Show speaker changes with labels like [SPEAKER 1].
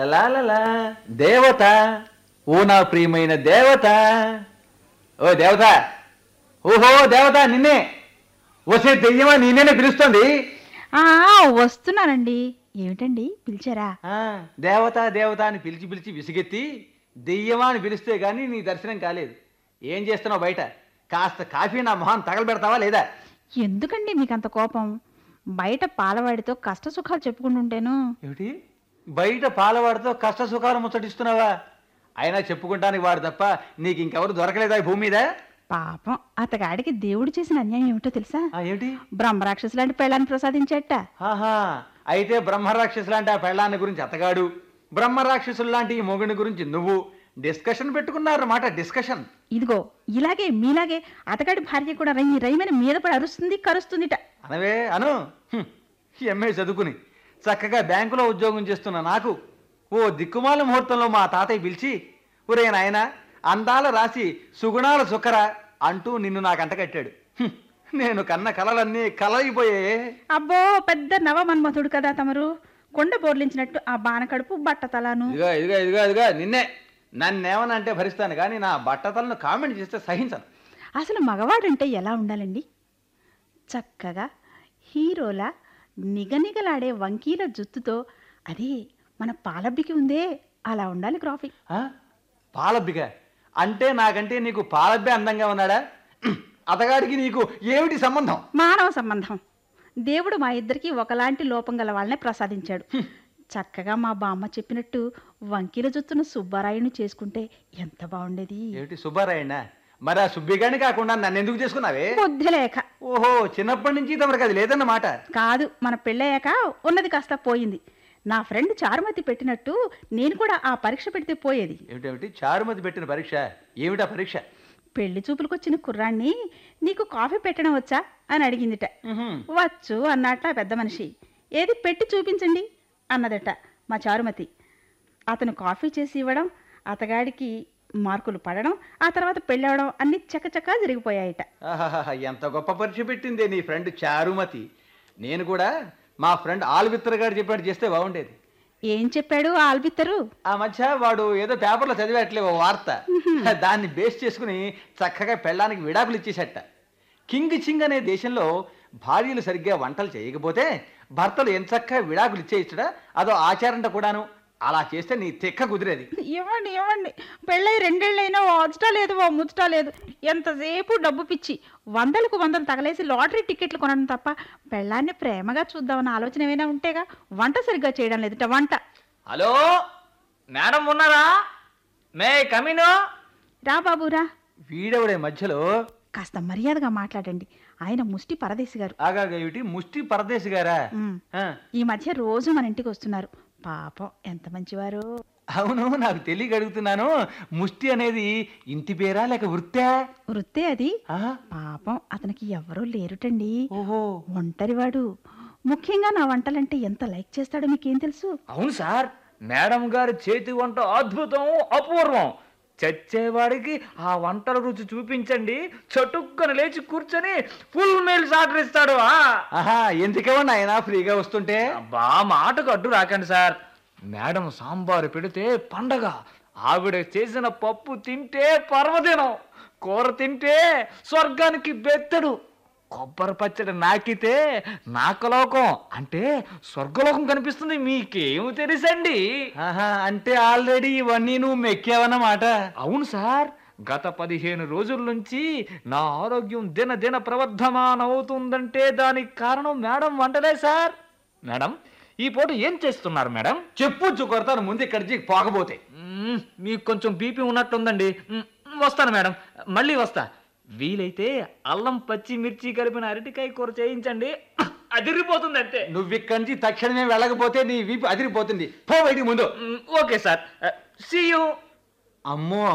[SPEAKER 1] లాలలా దేవత ఓ నా ప్రియమైన దేవత ఓ దేవత ఓహో దేవత నిన్నే వసే దెయ్యమా నిన్నేనే పిలుస్తోంది
[SPEAKER 2] ఆ వస్తున్నానండి ఏమిటండి పిలిచారా
[SPEAKER 1] ఆ, దేవత దేవత అని పిలిచి పిలిచి విసిగెత్తి దెయ్యమా అని పిలిస్తే గానీ నీ దర్శనం కాలేదు ఏం చేస్తున్నావు బయట కాస్త కాఫీ నా మొహం తగలబెడతావా లేదా
[SPEAKER 2] ఎందుకండి మీకు అంత కోపం బయట పాలవాడితో కష్ట సుఖాలు చెప్పుకుంటుంటేను
[SPEAKER 1] ఏమిటి బయట పాలవాడితో కష్ట సుఖాలు ముచ్చటిస్తున్నావా అయినా చెప్పుకుంటానికి వాడు తప్ప నీకు ఇంకెవరు దొరకలేదా ఈ భూమి మీద
[SPEAKER 2] పాపం అతగాడికి దేవుడు చేసిన అన్యాయం ఏమిటో తెలుసా
[SPEAKER 1] ఆ, ఏమిటి
[SPEAKER 2] బ్రహ్మరాక్షసు లాంటి పెళ్ళాన్ని ప్రసాదించేట
[SPEAKER 1] ఆహా అయితే బ్రహ్మరాక్షసు లాంటి ఆ పెళ్ళాన్ని గురించి అతగాడు బ్రహ్మరాక్షసులు లాంటి ఈ మొగుని గురించి నువ్వు డిస్కషన్ పెట్టుకున్నారన్నమాట డిస్కషన్
[SPEAKER 2] ఇదిగో ఇలాగే మీలాగే అతగాడి భార్య కూడా రై రైమని మీద పడి అరుస్తుంది కరుస్తుందిట
[SPEAKER 1] అనవే అను హ్మ్. ఎంఏ చదువుకుని చక్కగా బ్యాంకులో ఉద్యోగం చేస్తున్న నాకు ఓ దిక్కుమాల ముహూర్తంలో మా తాతయ్య పిలిచి ఒరే నాయన అందాల రాసి సుగుణాల సుఖర అంటూ నిన్ను నాకు అంటకట్టాడు హ్మ్. నేను కన్న కలలన్నీ కలయిపోయే
[SPEAKER 2] అబ్బో పెద్ద నవ మన్మథుడు కదా తమరు కొండ బోర్లించినట్టు ఆ బానకడుపు బట్టతలాను
[SPEAKER 1] ఇదిగో ఇదిగో ఇదిగో ఇదిగో నిన్నే నన్నేమనంటే భరిస్తాను కానీ నా బట్టతలను కామెంట్ చేస్తే సహించను
[SPEAKER 2] అసలు మగవాడంటే ఎలా ఉండాలండి చక్కగా హీరోలా నిగనిగలాడే వంకీల జుత్తుతో అదే మన పాలబ్బికి ఉందే అలా ఉండాలి గ్రాఫీ
[SPEAKER 1] ఆ? పాలబ్బిక అంటే నాకంటే నీకు పాలబ్బే అందంగా ఉన్నాడా హ్మ్. అతగాడికి నీకు ఏమిటి సంబంధం
[SPEAKER 2] మానవ సంబంధం దేవుడు మా ఇద్దరికి ఒకలాంటి లోపం గల వాళ్ళనే ప్రసాదించాడు చక్కగా మా బామ్మ చెప్పినట్టు వంకీల జుత్తును సుబ్బారాయుని చేసుకుంటే ఎంత బాగుండేది
[SPEAKER 1] ఏమిటి సుబ్బారాయణ మరి ఆ సుబ్బిగాని కాకుండా నన్ను ఎందుకు చేసుకున్నావే
[SPEAKER 2] బుద్ధి లేక
[SPEAKER 1] ఓహో చిన్నప్పటి నుంచి తమరికి అది లేదన్నమాట
[SPEAKER 2] కాదు మన పెళ్ళయ్యాక ఉన్నది కాస్త పోయింది నా ఫ్రెండ్ చారుమతి పెట్టినట్టు నేను కూడా ఆ పరీక్ష పెడితే పోయేది
[SPEAKER 1] ఏమిటేమిటి చారుమతి పెట్టిన పరీక్ష ఏమిటా పరీక్ష
[SPEAKER 2] పెళ్లి చూపులకొచ్చిన కుర్రాన్ని నీకు కాఫీ పెట్టడం వచ్చా అని అడిగిందిట
[SPEAKER 1] ఉహుం.
[SPEAKER 2] వచ్చు అన్నట్ట ఆ పెద్ద మనిషి ఏది పెట్టి చూపించండి అన్నదట మా చారుమతి అతను కాఫీ చేసి ఇవ్వడం అతగాడికి మార్కులు పడడం ఆ తర్వాత పెళ్ళవడం అన్ని చకచకా జరిగిపోయాయట
[SPEAKER 1] ఆహాహా, ఎంత గొప్ప పరీక్ష పెట్టిందే నీ ఫ్రెండ్ చారుమతి నేను కూడా మా ఫ్రెండ్ ఆల్విత్తర్ గారు చెప్పాడు చేస్తే బాగుండేది
[SPEAKER 2] ఏం చెప్పాడు ఆ ఆల్బిత్తరు
[SPEAKER 1] ఆ మధ్య వాడు ఏదో పేపర్లో చదివేట్లే ఓ వార్త దాన్ని బేస్ చేసుకుని చక్కగా పెళ్ళానికి విడాకులు ఇచ్చేసట కింగ్ చింగ్ అనే దేశంలో భార్యలు సరిగ్గా వంటలు చేయకపోతే భర్తలు ఎంచక్క విడాకులు ఇచ్చేయచ్చడా అదో ఆచారంట కూడాను అలా చేస్తే నీ తెక్క కుదిరేది
[SPEAKER 2] ఇవ్వండి ఇవ్వండి పెళ్ళై రెండేళ్ళైనా ఓ అచ్చటా లేదు ఓ ముచ్చటా లేదు ఎంతసేపు డబ్బు పిచ్చి వందలకు వందలు తగలేసి లాటరీ టికెట్లు కొనడం తప్ప పెళ్ళాన్ని ప్రేమగా చూద్దామన్న ఆలోచన ఏమైనా ఉంటేగా వంట సరిగ్గా చేయడం లేదుట వంట
[SPEAKER 3] హలో మేడం ఉన్నారా మే కమిను
[SPEAKER 2] రా బాబురా
[SPEAKER 1] వీడెవడే మధ్యలో
[SPEAKER 2] కాస్త మర్యాదగా మాట్లాడండి ఆయన ముష్టి పరదేశి గారు
[SPEAKER 1] ఆగాగా ఏమిటి ముష్టి పరదేశి గారా
[SPEAKER 2] ఉమ్.
[SPEAKER 1] ఆ,
[SPEAKER 2] ఈ మధ్య రోజు మన ఇంటికి వస్తున్నారు పాపం ఎంత మంచివారు
[SPEAKER 1] అవును నాకు తెలియక అడుగుతున్నాను ముష్టి అనేది ఇంటి పేరా లేక వృత్తా
[SPEAKER 2] వృత్తే అది
[SPEAKER 1] ఆ,
[SPEAKER 2] పాపం అతనికి ఎవరూ లేరుటండి
[SPEAKER 1] ఓహో
[SPEAKER 2] ఒంటరివాడు ముఖ్యంగా నా వంటలంటే ఎంత లైక్ చేస్తాడో మీకేం తెలుసు
[SPEAKER 3] అవును సార్ మేడం గారి చేతి వంట అద్భుతం అపూర్వం చచ్చేవాడికి ఆ వంటల రుచి చూపించండి చటుక్కన లేచి కూర్చొని ఫుల్ మీల్స్ ఆర్డర్ ఇస్తాడు ఆ.
[SPEAKER 1] ఆహా ఎందుకేమన్నా ఆయన ఫ్రీగా వస్తుంటే
[SPEAKER 3] అబ్బా మాటకు అడ్డు రాకండి సార్ మేడం సాంబారు పెడితే పండగ ఆవిడ చేసిన పప్పు తింటే పర్వదినం కూర తింటే స్వర్గానికి బెత్తడు కొబ్బరి పచ్చడి నాకితే నాకలోకం అంటే స్వర్గలోకం కనిపిస్తుంది మీకేం తెలుసండి
[SPEAKER 1] ఆహా అంటే ఆల్రెడీ ఇవన్నీ నువ్వు మెక్కావన్నమాట
[SPEAKER 3] అవును సార్ గత పదిహేను రోజుల నుంచి నా ఆరోగ్యం దిన దిన ప్రవర్ధమానం అవుతుందంటే దానికి కారణం మేడం వంటలే సార్ మేడం ఈ పూట ఏం చేస్తున్నారు మేడం
[SPEAKER 1] చెప్పు కొడతాను ముందు ఇక్కడి నుంచి పోకపోతే
[SPEAKER 3] మ్మ్, మీకు కొంచెం బీపీ ఉన్నట్టుందండి మ్మ్, వస్తాను మేడం మళ్ళీ వస్తా వీలైతే అల్లం పచ్చి మిర్చి కలిపిన అరటికాయ కూర చేయించండి అదిరిపోతుంది అంతే
[SPEAKER 1] నువ్వు ఇక్కడి నుంచి తక్షణమే వెళ్ళకపోతే నీ వీపు అదిరిపోతుంది పో బయటికి ముందు
[SPEAKER 3] మ్మ్, ఓకే సార్ సీ యూ
[SPEAKER 1] అమ్మో